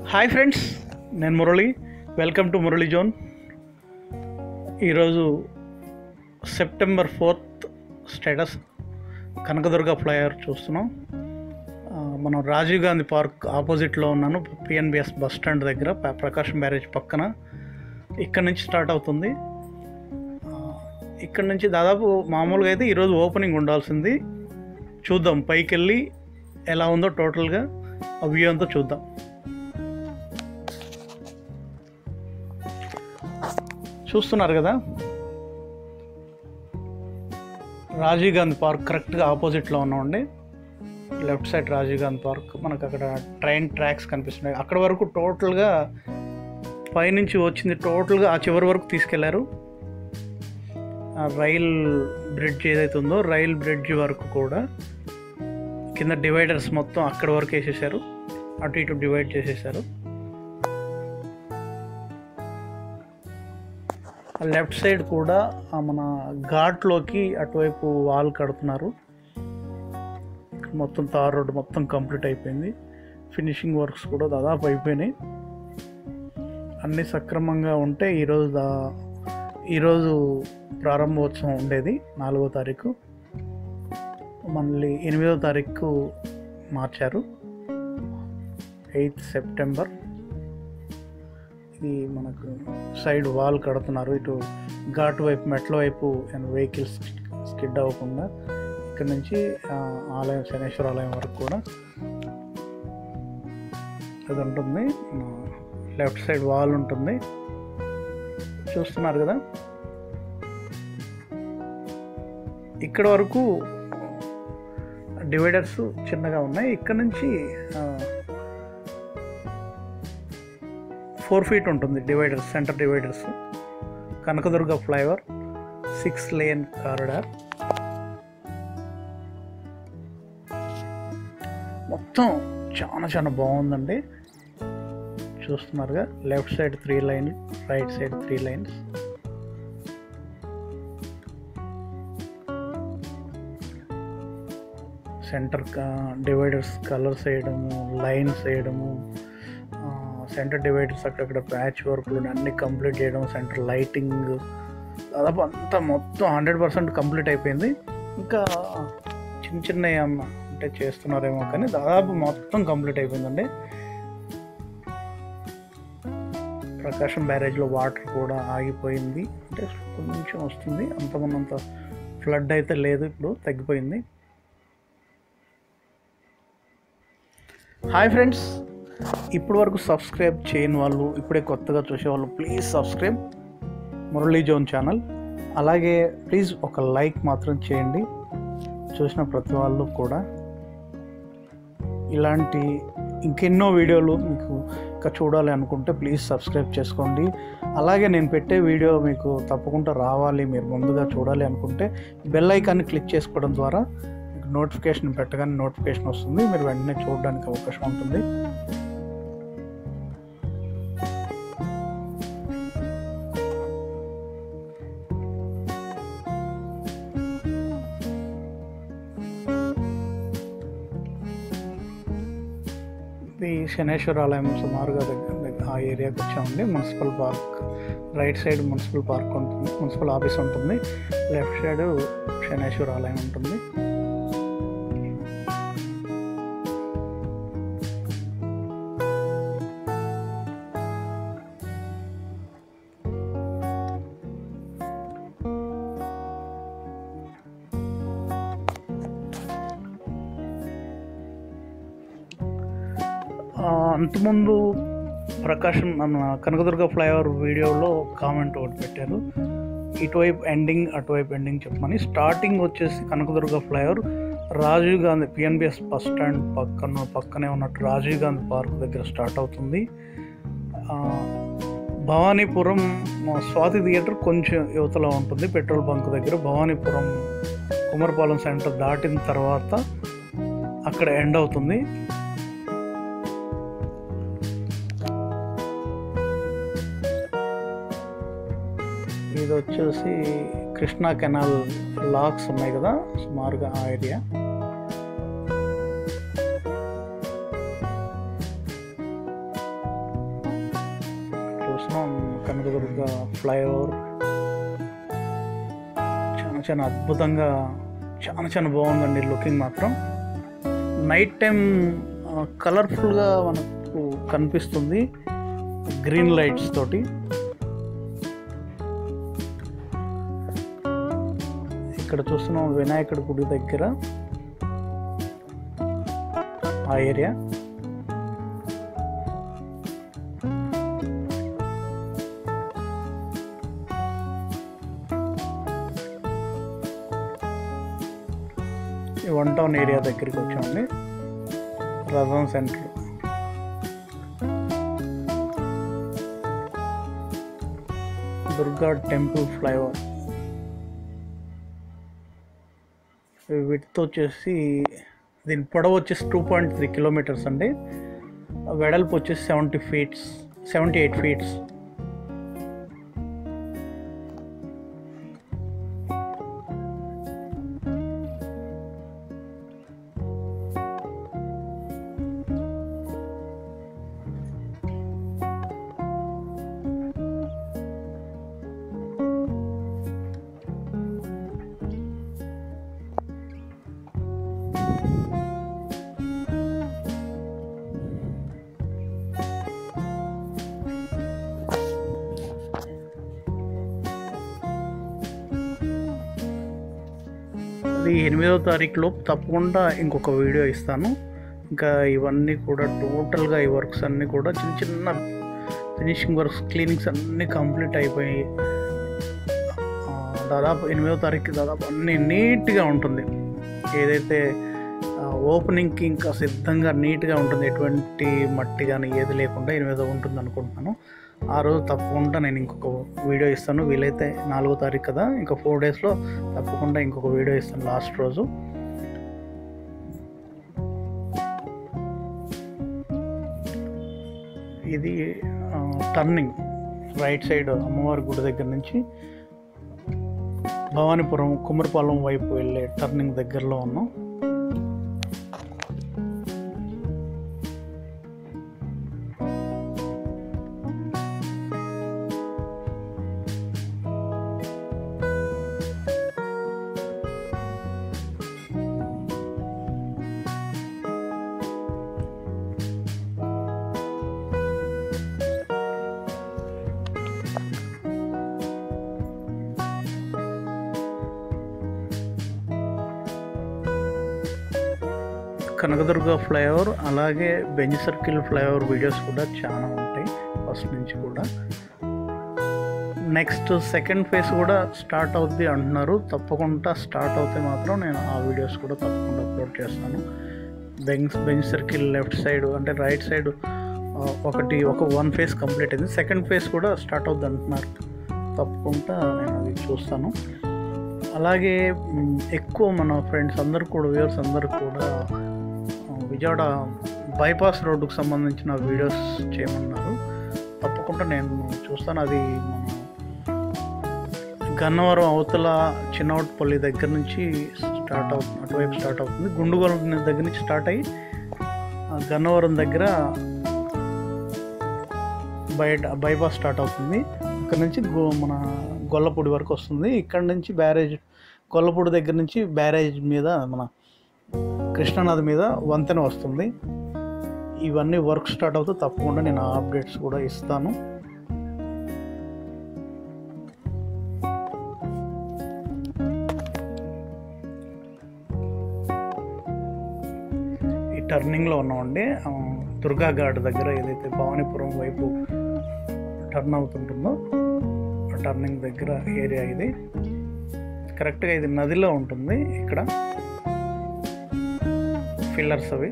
hi friends నేను Murali welcome to Murali zone ఈరోజు September fourth status Kanakadurga flyover చూస్తున్నాం ఆ, మనం రాజీవ్ గాంధీ పార్క్ ఆపోజిట్లో ఉన్నాను పిఎన్బిఎస్ బస్ స్టాండ్ దగ్గర ప- ప్రకాశం బ్యారేజ్ పక్కన ఇక్కడ నుంచి స్టార్ట్ అవుతుంది ఆ, ఇక్కడ నుంచి దాదాపు మామూలుగా అయితే ఈరోజు ఓపెనింగ్ ఉండాల్సింది చూద్దాం పైకి వెళ్ళి ఎలా ఉందో టోటల్గా ఆ వ్యూ అంతా చూద్దాం చూస్తున్నారు కదా రాజీవ్ గాంధీ పార్క్ కరెక్ట్గా ఆపోజిట్లో ఉన్నామండి left side Rajiv Gandhi park మనకు అక్కడ ట్రైన్ ట్రాక్స్ కనిపిస్తున్నాయి అక్కడ వరకు టోటల్గా పైనుంచి వచ్చింది టోటల్గా ఆ చివరి వరకు తీసుకెళ్లారు ఆ రైల్ బ్రిడ్జ్ ఏదైతే ఉందో రైల్ బ్రిడ్జ్ వరకు కూడా కింద డివైడర్స్ మొత్తం అక్కడ వరకు వేసేసారు అటు ఇటు డివైడ్ చేసేసారు లెఫ్ట్ సైడ్ కూడా ఆ మన ఘాట్లోకి అటువైపు వాల్ కడుతున్నారు ఇక్కడ మొత్తం తార్ రోడ్ మొత్తం కంప్లీట్ అయిపోయింది ఫినిషింగ్ వర్క్స్ కూడా దాదాపు అయిపోయినాయి అన్నీ సక్రమంగా ఉంటే ఈరోజు దా ఈరోజు ప్రారంభోత్సవం ఉండేది నాలుగో తారీఖు మళ్ళీ ఎనిమిదో తారీఖు మార్చారు ఎయిత్ సెప్టెంబర్ ఇది మనకు సైడ్ వాల్ కడుతున్నారు ఇటు ఘాట్ వైపు మెట్ల వైపు వెహికల్స్ స్కిడ్ అవ్వకుండా ఇక్కడ నుంచి ఆ, ఆలయం శనేశ్వర ఆలయం వరకు కూడా అది ఉంటుంది లెఫ్ట్ సైడ్ వాల్ ఉంటుంది చూస్తున్నారు కదా ఇక్కడ వరకు డివైడర్స్ చిన్నగా ఉన్నాయి ఇక్కడ నుంచి ఫోర్ ఫీట్ ఉంటుంది dividers centre dividers Kanakadurga flyover six lane corridor మొత్తం చాలా చాలా బాగుందండి చూస్తున్నారుగా left side three line right side three lines centre dividers colours వేయడము లైన్స్ వేయడము సెంటర్ డివైడర్స్ అక్కడక్కడ ప్యాచ్ వర్క్లు అన్నీ కంప్లీట్ చేయడం సెంటర్ లైటింగ్ దాదాపు అంతా మొత్తం హండ్రెడ్ పర్సెంట్ కంప్లీట్ అయిపోయింది ఇంకా చిన్న చిన్న ఏమన్నా అంటే చేస్తున్నారేమో కానీ దాదాపు మొత్తం కంప్లీట్ అయిపోయిందండి ప్రకాశం బ్యారేజ్లో వాటర్ కూడా ఆగిపోయింది అంటే కొంచెం వస్తుంది అంతకున్నంత ఫ్లడ్ అయితే లేదు ఇప్పుడు తగ్గిపోయింది హాయ్ ఫ్రెండ్స్ ఇప్పటి వరకు సబ్స్క్రైబ్ చేయని వాళ్ళు ఇప్పుడే కొత్తగా చూసేవాళ్ళు please subscribe Murali zone channel అలాగే ప్లీజ్ ఒక లైక్ మాత్రం చేయండి చూసిన ప్రతి వాళ్ళు కూడా ఇలాంటి ఇంకెన్నో వీడియోలు మీకు ఇంకా చూడాలి అనుకుంటే ప్లీజ్ సబ్స్క్రైబ్ చేసుకోండి అలాగే నేను పెట్టే వీడియో మీకు తప్పకుండా రావాలి మీరు ముందుగా చూడాలి అనుకుంటే బెల్ ఐకాన్ని క్లిక్ చేసుకోవడం ద్వారా మీకు నోటిఫికేషన్ పెట్టగానే నోటిఫికేషన్ వస్తుంది మీరు వెంటనే చూడడానికి అవకాశం ఉంటుంది ఇది శనేశ్వర ఆలయం సుమారుగా దగ్గర దగ్గర ఆ ఏరియాకి వచ్చామండి municipal park right side municipal park ఉంటుంది మున్సిపల్ ఆఫీస్ ఉంటుంది లెఫ్ట్ సైడ్ శనేశ్వర ఆలయం ఉంటుంది ఆ, అంతకుముందు ప్రకాశం మన కనకదుర్గ ఫ్లైఓవర్ వీడియోలో కామెంట్ ఒకటి పెట్టారు ఇటువైపు ఎండింగ్ అటువైపు ఎండింగ్ చెప్పమని స్టార్టింగ్ వచ్చేసి Kanakadurga flyover Rajiv Gandhi PNBS bus stand పక్కన పక్కనే ఉన్నట్టు రాజీవ్ గాంధీ పార్క్ దగ్గర స్టార్ట్ అవుతుంది ఆ, భవానీపురం ఆ, స్వాతి థియేటర్ కొంచెం యువతలో ఉంటుంది పెట్రోల్ బంక్ దగ్గర భవానీపురం కుమరపాలెం సెంటర్ దాటిన తర్వాత అక్కడ ఎండ్ అవుతుంది ఇది వచ్చేసి కృష్ణా కెనాల్ లాక్స్ ఉన్నాయి కదా సుమారుగా ఆ ఏరియా చూస్తున్నాం కనకదుర్గ ఫ్లైఓవర్ చాలా చాలా అద్భుతంగా చాలా చాలా బాగుందండి లుకింగ్ మాత్రం నైట్ టైం కలర్ఫుల్గా మనకు కనిపిస్తుంది గ్రీన్ లైట్స్ తోటి ఇక్కడ చూస్తున్నాం వినాయకుడి గుడి దగ్గర ఆ ఏరియా ఈ వన్ టౌన్ ఏరియా దగ్గరికి వచ్చామండి Ratham centre Durga temple flyover width వచ్చేసి దీని పొడవు వచ్చేసి టూ పాయింట్ త్రీ కిలోమీటర్స్ అండి వెడల్పు వచ్చేసి seventy feets seventy eight feets అది ఎనిమిదవ తారీఖు లోపు తప్పకుండా ఇంకొక వీడియో ఇస్తాను ఇంకా ఇవన్నీ కూడా టోటల్గా ఈ వర్క్స్ అన్నీ కూడా చిన్న చిన్న ఫినిషింగ్ వర్క్స్ క్లీనింగ్స్ అన్నీ కంప్లీట్ అయిపోయి ఆ, దాదాపు ఎనిమిదవ తారీఖు దాదాపు అన్నీ నీట్గా ఉంటుంది ఏదైతే ఓపెనింగ్కి ఇంకా సిద్ధంగా నీట్గా ఉంటుంది ఎటువంటి మట్టి కానీ ఏది లేకుండా ఎనిమిదో ఉంటుంది అనుకుంటున్నాను ఆ రోజు తప్పకుండా నేను ఇంకొక వీడియో ఇస్తాను వీలైతే నాలుగో తారీఖు కదా ఇంకా ఫోర్ డేస్లో తప్పకుండా ఇంకొక వీడియో ఇస్తాను లాస్ట్ రోజు ఇది టర్నింగ్ రైట్ సైడ్ అమ్మవారి గుడి దగ్గర నుంచి భవానీపురం కుమ్మరిపాలెం వైపు వెళ్ళే టర్నింగ్ దగ్గరలో ఉన్నాం కనకదుర్గ ఫ్లైఓవర్ అలాగే బెంజ్ సర్కిల్ ఫ్లైఓవర్ వీడియోస్ కూడా చాలా ఉంటాయి ఫస్ట్ నుంచి కూడా నెక్స్ట్ సెకండ్ ఫేజ్ కూడా స్టార్ట్ అవుద్ది అంటున్నారు తప్పకుండా స్టార్ట్ అవుతే మాత్రం నేను ఆ వీడియోస్ కూడా తప్పకుండా అప్లోడ్ చేస్తాను Benz Benz circle left side అంటే రైట్ సైడ్ ఒకటి ఒక వన్ ఫేజ్ కంప్లీట్ అయింది సెకండ్ ఫేజ్ కూడా స్టార్ట్ అవుద్ది అంటున్నారు తప్పకుండా నేను అది చూస్తాను అలాగే మ్, ఎక్కువ మన ఫ్రెండ్స్ అందరు కూడా వ్యూవర్స్ అందరు కూడా ఆ, విజయవాడ బైపాస్ రోడ్డుకు సంబంధించిన వీడియోస్ చేయమన్నారు తప్పకుండా నేను చూస్తాను అది మన గన్నవరం అవతల చిన్నవటిపల్లి దగ్గర నుంచి స్టార్ట్ అవుతుంది అటువైపు స్టార్ట్ అవుతుంది గుండుగోల దగ్గర నుంచి స్టార్ట్ అయ్యి ఆ, గన్నవరం దగ్గర బయట బైపాస్ స్టార్ట్ అవుతుంది ఇక్కడ నుంచి గో- మన గొల్లపూడి వరకు వస్తుంది ఇక్కడ నుంచి బ్యారేజ్ గొల్లపూడి దగ్గర నుంచి బ్యారేజ్ మీద మన కృష్ణానది మీద వంతెన వస్తుంది ఇవన్నీ వర్క్ స్టార్ట్ అవుతూ తప్పకుండా నేను ఆ అప్డేట్స్ కూడా ఇస్తాను ఈ టర్నింగ్లో ఉన్నామండి ఆ, దుర్గా ఘాట్ దగ్గర ఏదైతే భవానీపురం వైపు టర్న్ అవుతుంటుందో ఆ టర్నింగ్ దగ్గర ఏరియా ఇది కరెక్ట్గా ఇది నదిలో ఉంటుంది ఇక్కడ ఫిల్లర్స్ అవి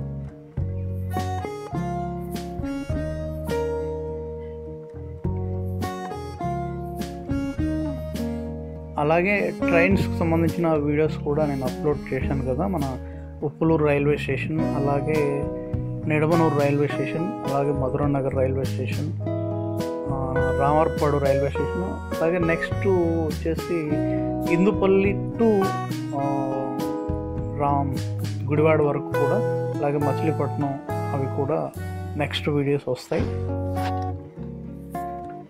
అలాగే ట్రైన్స్కి సంబంధించిన వీడియోస్ కూడా నేను అప్లోడ్ చేశాను కదా మన ఉప్పులూరు రైల్వే స్టేషన్ అలాగే నిడమనూరు రైల్వే స్టేషన్ అలాగే మధురా నగర్ రైల్వే స్టేషన్ ఆ, రామర్పాడు రైల్వే స్టేషన్ అలాగే నెక్స్ట్ వచ్చేసి ఇందుపల్లి టు ఆ, రామ్ గుడివాడ వరకు కూడా అలాగే మచిలీపట్నం అవి కూడా నెక్స్ట్ వీడియోస్ వస్తాయి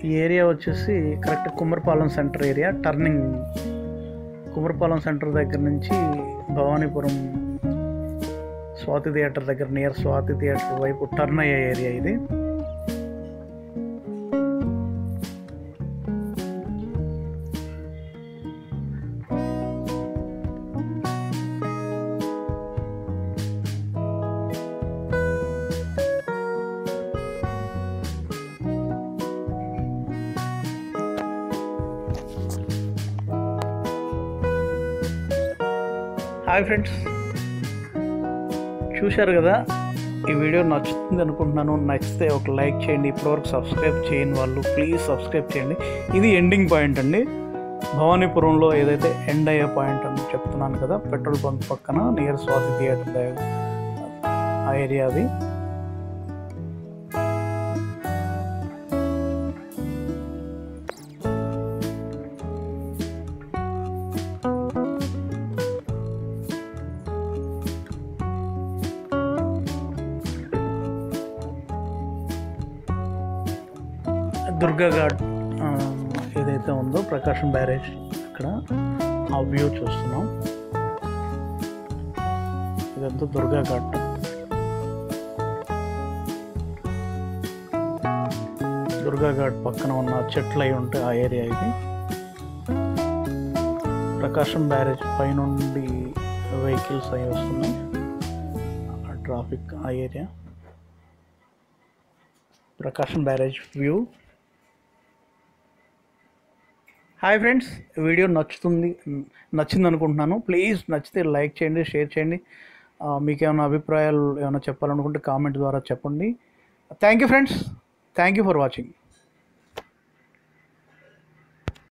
ఈ ఏరియా వచ్చేసి correct Kummarapalem centre area turning Kummarapalem centre దగ్గర నుంచి భవానీపురం స్వాతి థియేటర్ దగ్గర నియర్ స్వాతి థియేటర్ వైపు టర్న్ అయ్యే ఏరియా ఇది హాయ్ ఫ్రెండ్స్ చూశారు కదా ఈ వీడియో నచ్చుతుంది అనుకుంటున్నాను నచ్చితే ఒక లైక్ చేయండి ఇప్పటివరకు సబ్స్క్రైబ్ చేయని వాళ్ళు ప్లీజ్ సబ్స్క్రైబ్ చేయండి ఇది ఎండింగ్ పాయింట్ అండి భవానీపురంలో ఏదైతే ఎండ్ అయ్యే పాయింట్ అని చెప్తున్నాను కదా పెట్రోల్ బంక్ పక్కన నియర్ స్వాతి థియేటర్ దగ్గర ఆ ఏరియా అది దుర్గా ఘాట్ ఆ, ఏదైతే ఉందో ప్రకాశం బ్యారేజ్ అక్కడ ఆ వ్యూ చూస్తున్నాం ఇదంతా దుర్గా ఘాట్ దుర్గా ఘాట్ పక్కన ఉన్న చెట్లు అయి ఉంటే ఆ ఏరియా ఇది ప్రకాశం బ్యారేజ్ పైనుండి వెహికల్స్ అవి వస్తున్నాయి ఆ ట్రాఫిక్ ఆ area Prakasam barrage view hi friends video నచ్చుతుంది నచ్చింది అనుకుంటున్నాను ప్లీజ్ నచ్చితే లైక్ చేయండి షేర్ చేయండి ఆ, మీకు ఏమైనా అభిప్రాయాలు ఏమైనా చెప్పాలనుకుంటే కామెంట్ ద్వారా చెప్పండి thank you friends thank you for watching